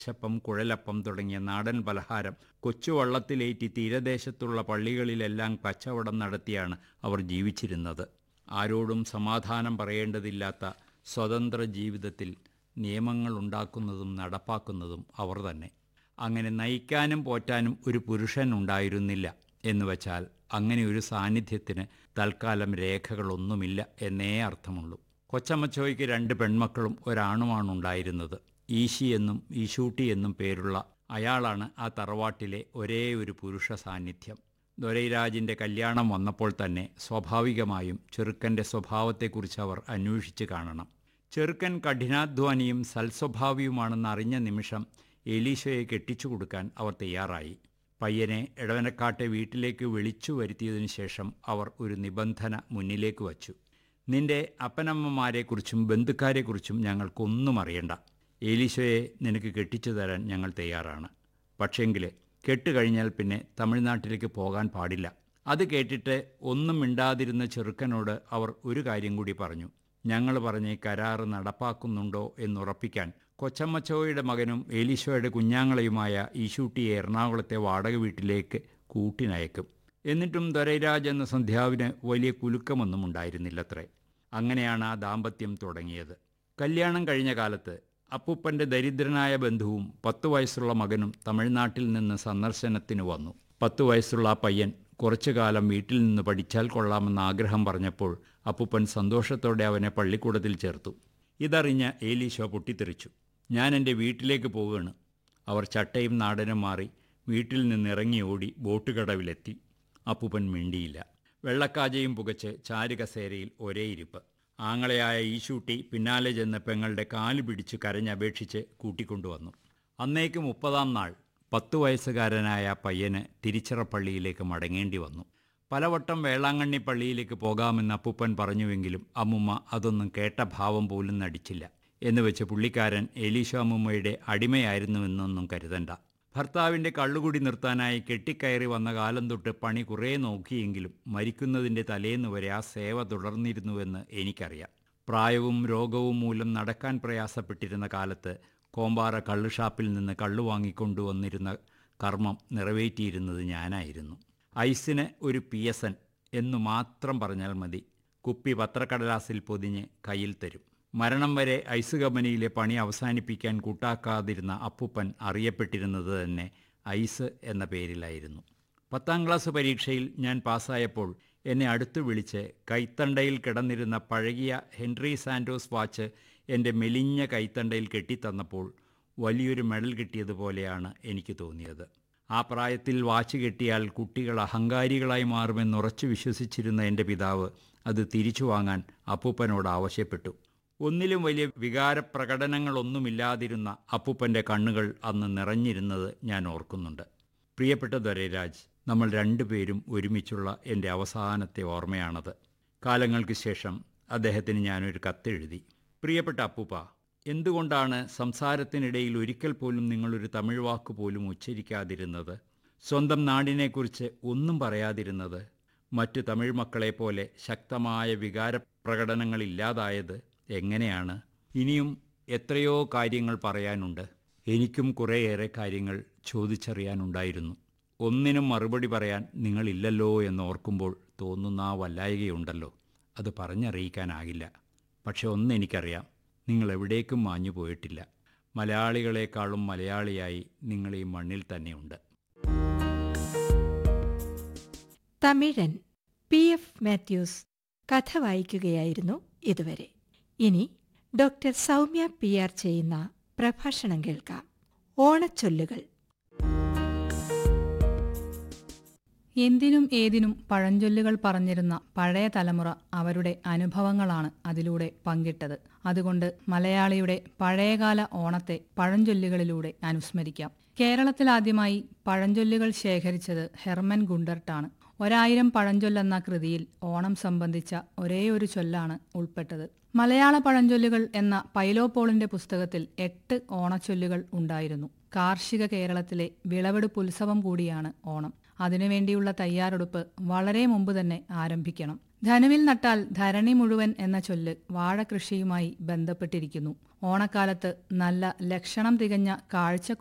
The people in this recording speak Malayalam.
ചപ്പം കുഴലപ്പം തുടങ്ങിയ നാടൻ പലഹാരം കൊച്ചുവള്ളത്തിലേറ്റി തീരദേശത്തുള്ള പള്ളികളിലെല്ലാം കച്ചവടം നടത്തിയാണ് അവർ ജീവിച്ചിരുന്നത് ആരോടും സമാധാനം പറയേണ്ടതില്ലാത്ത സ്വതന്ത്ര ജീവിതത്തിൽ നിയമങ്ങൾ ഉണ്ടാക്കുന്നതും നടപ്പാക്കുന്നതും അവർ തന്നെ അങ്ങനെ നയിക്കാനും പോറ്റാനും ഒരു പുരുഷൻ ഉണ്ടായിരുന്നില്ല എന്ന് വച്ചാൽ അങ്ങനെ ഒരു സാന്നിധ്യത്തിന് തൽക്കാലം രേഖകളൊന്നുമില്ല എന്നേ അർത്ഥമുള്ളൂ കൊച്ചമ്മച്ചോയ്ക്ക് രണ്ട് പെൺമക്കളും ഒരാണുമാണ് ഉണ്ടായിരുന്നത് ഈശി എന്നും ഈശൂട്ടി എന്നും പേരുള്ള അയാളാണ് ആ തറവാട്ടിലെ ഒരേ ഒരു പുരുഷ സാന്നിധ്യം ദൊരൈരാജിൻ്റെ കല്യാണം വന്നപ്പോൾ തന്നെ സ്വാഭാവികമായും ചെറുക്കൻ്റെ സ്വഭാവത്തെക്കുറിച്ച് അവർ അന്വേഷിച്ച് കാണണം ചെറുക്കൻ കഠിനാധ്വാനിയും സൽസ്വഭാവിയുമാണെന്ന് അറിഞ്ഞ നിമിഷം എലീശയെ കെട്ടിച്ചു കൊടുക്കാൻ അവർ തയ്യാറായി പയ്യനെ ഇടവനക്കാട്ടെ വീട്ടിലേക്ക് വിളിച്ചു വരുത്തിയതിനു ശേഷം അവർ ഒരു നിബന്ധന മുന്നിലേക്ക് വച്ചു നിന്റെ അപ്പനമ്മമാരെക്കുറിച്ചും ബന്ധുക്കാരെക്കുറിച്ചും ഞങ്ങൾക്കൊന്നും അറിയണ്ട ഏലീശയെ നിനക്ക് കെട്ടിച്ചു തരാൻ ഞങ്ങൾ തയ്യാറാണ് പക്ഷേങ്കിൽ കെട്ടുകഴിഞ്ഞാൽ പിന്നെ തമിഴ്നാട്ടിലേക്ക് പോകാൻ പാടില്ല അത് കേട്ടിട്ട് ഒന്നും മിണ്ടാതിരുന്ന ചെറുക്കനോട് അവർ ഒരു കാര്യം കൂടി പറഞ്ഞു ഞങ്ങൾ പറഞ്ഞ് കരാറ് നടപ്പാക്കുന്നുണ്ടോ എന്നുറപ്പിക്കാൻ കൊച്ചമ്മച്ചോയുടെ മകനും ഏലീശോയുടെ കുഞ്ഞാങ്ങളെയുമായ ഈശൂട്ടിയെ എറണാകുളത്തെ വാടക വീട്ടിലേക്ക് കൂട്ടിനയക്കും എന്നിട്ടും ദൊരൈരാജ് എന്ന സന്ധ്യാവിന് വലിയ കുലുക്കമൊന്നും ഉണ്ടായിരുന്നില്ലത്രേ അങ്ങനെയാണ് ആ ദാമ്പത്യം തുടങ്ങിയത് കല്യാണം കഴിഞ്ഞ കാലത്ത് അപ്പൂപ്പൻ്റെ ദരിദ്രനായ ബന്ധുവും പത്തു വയസ്സുള്ള മകനും തമിഴ്നാട്ടിൽ നിന്ന് സന്ദർശനത്തിന് വന്നു പത്തു വയസ്സുള്ള ആ പയ്യൻ കുറച്ചു കാലം വീട്ടിൽ നിന്ന് പഠിച്ചാൽ കൊള്ളാമെന്ന ആഗ്രഹം പറഞ്ഞപ്പോൾ അപ്പൂപ്പൻ സന്തോഷത്തോടെ അവനെ പള്ളിക്കൂടത്തിൽ ചേർത്തു ഇതറിഞ്ഞ ഏലീശോ പൊട്ടിത്തെറിച്ചു ഞാൻ എൻ്റെ വീട്ടിലേക്ക് പോവുകയാണ് അവർ ചട്ടയും നാടനും മാറി വീട്ടിൽ നിന്നിറങ്ങി ഓടി ബോട്ട് കടവിലെത്തി അപ്പൂപ്പൻ മിണ്ടിയില്ല വെള്ളക്കാജയും പുകച്ച് ചാരുകസേരയിൽ ഒരേ ഇരിപ്പ് ആങ്ങളയായ ഈശൂട്ടി പിന്നാലെ ചെന്ന് പെങ്ങളുടെ കാല് പിടിച്ച് കരഞ്ഞപേക്ഷിച്ച് കൂട്ടിക്കൊണ്ടുവന്നു അന്നേക്ക് മുപ്പതാം നാൾ പത്തു വയസ്സുകാരനായ പയ്യന് തിരിച്ചിറപ്പള്ളിയിലേക്ക് മടങ്ങേണ്ടി വന്നു പലവട്ടം വേളാങ്കണ്ണി പള്ളിയിലേക്ക് പോകാമെന്ന് അപ്പൂപ്പൻ പറഞ്ഞുവെങ്കിലും അമ്മുമ്മ അതൊന്നും കേട്ട ഭാവം പോലും നടിച്ചില്ല എന്ന് വെച്ച് പുള്ളിക്കാരൻ എലീശ അമ്മുമ്മയുടെ അടിമയായിരുന്നുവെന്നൊന്നും കരുതണ്ട ഭർത്താവിൻ്റെ കള്ളുകുടി നിർത്താനായി കെട്ടിക്കയറി വന്ന കാലം തൊട്ട് പണി കുറേ നോക്കിയെങ്കിലും മരിക്കുന്നതിൻ്റെ തലേന്ന് വരെ ആ സേവ തുടർന്നിരുന്നുവെന്ന് എനിക്കറിയാം പ്രായവും രോഗവും മൂലം നടക്കാൻ പ്രയാസപ്പെട്ടിരുന്ന കാലത്ത് കോമ്പാറ കള്ളുഷാപ്പിൽ നിന്ന് കള്ളു വാങ്ങിക്കൊണ്ടുവന്നിരുന്ന കർമ്മം നിറവേറ്റിയിരുന്നത് ഞാനായിരുന്നു ഐസിന് ഒരു പി എസ് എൻ എന്നു മാത്രം പറഞ്ഞാൽ മതി കുപ്പി പത്രക്കടലാസിൽ പൊതിഞ്ഞ് കയ്യിൽ തരും മരണം വരെ ഐസ് കമ്പനിയിലെ പണി അവസാനിപ്പിക്കാൻ കൂട്ടാക്കാതിരുന്ന അപ്പൂപ്പൻ അറിയപ്പെട്ടിരുന്നത് തന്നെ ഐസ് എന്ന പേരിലായിരുന്നു പത്താം ക്ലാസ് പരീക്ഷയിൽ ഞാൻ പാസ്സായപ്പോൾ എന്നെ അടുത്ത് വിളിച്ച് കൈത്തണ്ടയിൽ കിടന്നിരുന്ന പഴകിയ ഹെൻറി സാൻഡോസ് വാച്ച് എൻ്റെ മെലിഞ്ഞ കൈത്തണ്ടയിൽ കെട്ടിത്തന്നപ്പോൾ വലിയൊരു മെഡൽ കിട്ടിയതുപോലെയാണ് എനിക്ക് തോന്നിയത് ആ പ്രായത്തിൽ വാച്ച് കെട്ടിയാൽ കുട്ടികൾ അഹങ്കാരികളായി മാറുമെന്ന് ഉറച്ചു വിശ്വസിച്ചിരുന്ന എൻ്റെ പിതാവ് അത് തിരിച്ചു വാങ്ങാൻ അപ്പൂപ്പനോട് ആവശ്യപ്പെട്ടു ഒന്നിലും വലിയ വികാരപ്രകടനങ്ങളൊന്നുമില്ലാതിരുന്ന അപ്പൂപ്പൻ്റെ കണ്ണുകൾ അന്ന് നിറഞ്ഞിരുന്നത് ഞാൻ ഓർക്കുന്നുണ്ട് പ്രിയപ്പെട്ട ദൊരൈരാജ് നമ്മൾ രണ്ടുപേരും ഒരുമിച്ചുള്ള എൻ്റെ അവസാനത്തെ ഓർമ്മയാണത് കാലങ്ങൾക്ക് ശേഷം അദ്ദേഹത്തിന് ഞാനൊരു കത്തെഴുതി പ്രിയപ്പെട്ട അപ്പൂപ്പ എന്തുകൊണ്ടാണ് സംസാരത്തിനിടയിൽ ഒരിക്കൽ പോലും നിങ്ങളൊരു തമിഴ് വാക്ക് പോലും ഉച്ചരിക്കാതിരുന്നത് സ്വന്തം നാടിനെക്കുറിച്ച് ഒന്നും പറയാതിരുന്നത് മറ്റു തമിഴ് മക്കളെ പോലെ ശക്തമായ വികാരപ്രകടനങ്ങളില്ലാതായത് എങ്ങനെയാണ് ഇനിയും എത്രയോ കാര്യങ്ങൾ പറയാനുണ്ട് എനിക്കും കുറേയേറെ കാര്യങ്ങൾ ചോദിച്ചറിയാനുണ്ടായിരുന്നു ഒന്നിനും മറുപടി പറയാൻ നിങ്ങളില്ലല്ലോ എന്ന് ഓർക്കുമ്പോൾ തോന്നുന്ന ആ വല്ലായികയുണ്ടല്ലോ അത് പറഞ്ഞറിയിക്കാനാകില്ല പക്ഷെ ഒന്നെനിക്കറിയാം നിങ്ങൾ എവിടേക്കും മാഞ്ഞു പോയിട്ടില്ല മലയാളികളെക്കാളും മലയാളിയായി നിങ്ങൾ ഈ മണ്ണിൽ തന്നെയുണ്ട് തമിഴൻ പി എഫ് മാത്യൂസ് കഥ വായിക്കുകയായിരുന്നു ഇതുവരെ ഇനി ഡോക്ടർ സൗമ്യ പി ആർ ചെയ്യുന്ന പ്രഭാഷണം കേൾക്കാം ഓണച്ചൊല്ലുകൾ എന്തിനും ഏതിനും പഴഞ്ചൊല്ലുകൾ പറഞ്ഞിരുന്ന പഴയ തലമുറ അവരുടെ അനുഭവങ്ങളാണ് അതിലൂടെ പങ്കിട്ടത് അതുകൊണ്ട് മലയാളിയുടെ പഴയകാല ഓണത്തെ പഴഞ്ചൊല്ലുകളിലൂടെ അനുസ്മരിക്കാം കേരളത്തിലാദ്യമായി പഴഞ്ചൊല്ലുകൾ ശേഖരിച്ചത് ഹെർമൻ ഗുണ്ടർട്ടാണ് ഒരായിരം പഴഞ്ചൊല്ലെന്ന കൃതിയിൽ ഓണം സംബന്ധിച്ച ഒരേ ഒരു ചൊല്ലാണ് ഉൾപ്പെട്ടത് മലയാള പഴഞ്ചൊല്ലുകൾ എന്ന പൈലോപോളിന്റെ പുസ്തകത്തിൽ എട്ട് ഓണച്ചൊല്ലുകൾ ഉണ്ടായിരുന്നു കാർഷിക കേരളത്തിലെ വിളവെടുപ്പ് ഉത്സവം കൂടിയാണ് ഓണം അതിനുവേണ്ടിയുള്ള തയ്യാറെടുപ്പ് വളരെ മുമ്പ് തന്നെ ആരംഭിക്കണം ധനുവിൽ നട്ടാൽ ധരണി മുഴുവൻ എന്ന ചൊല്ല് വാഴകൃഷിയുമായി ബന്ധപ്പെട്ടിരിക്കുന്നു ഓണക്കാലത്ത് നല്ല ലക്ഷണം തികഞ്ഞ കാഴ്ച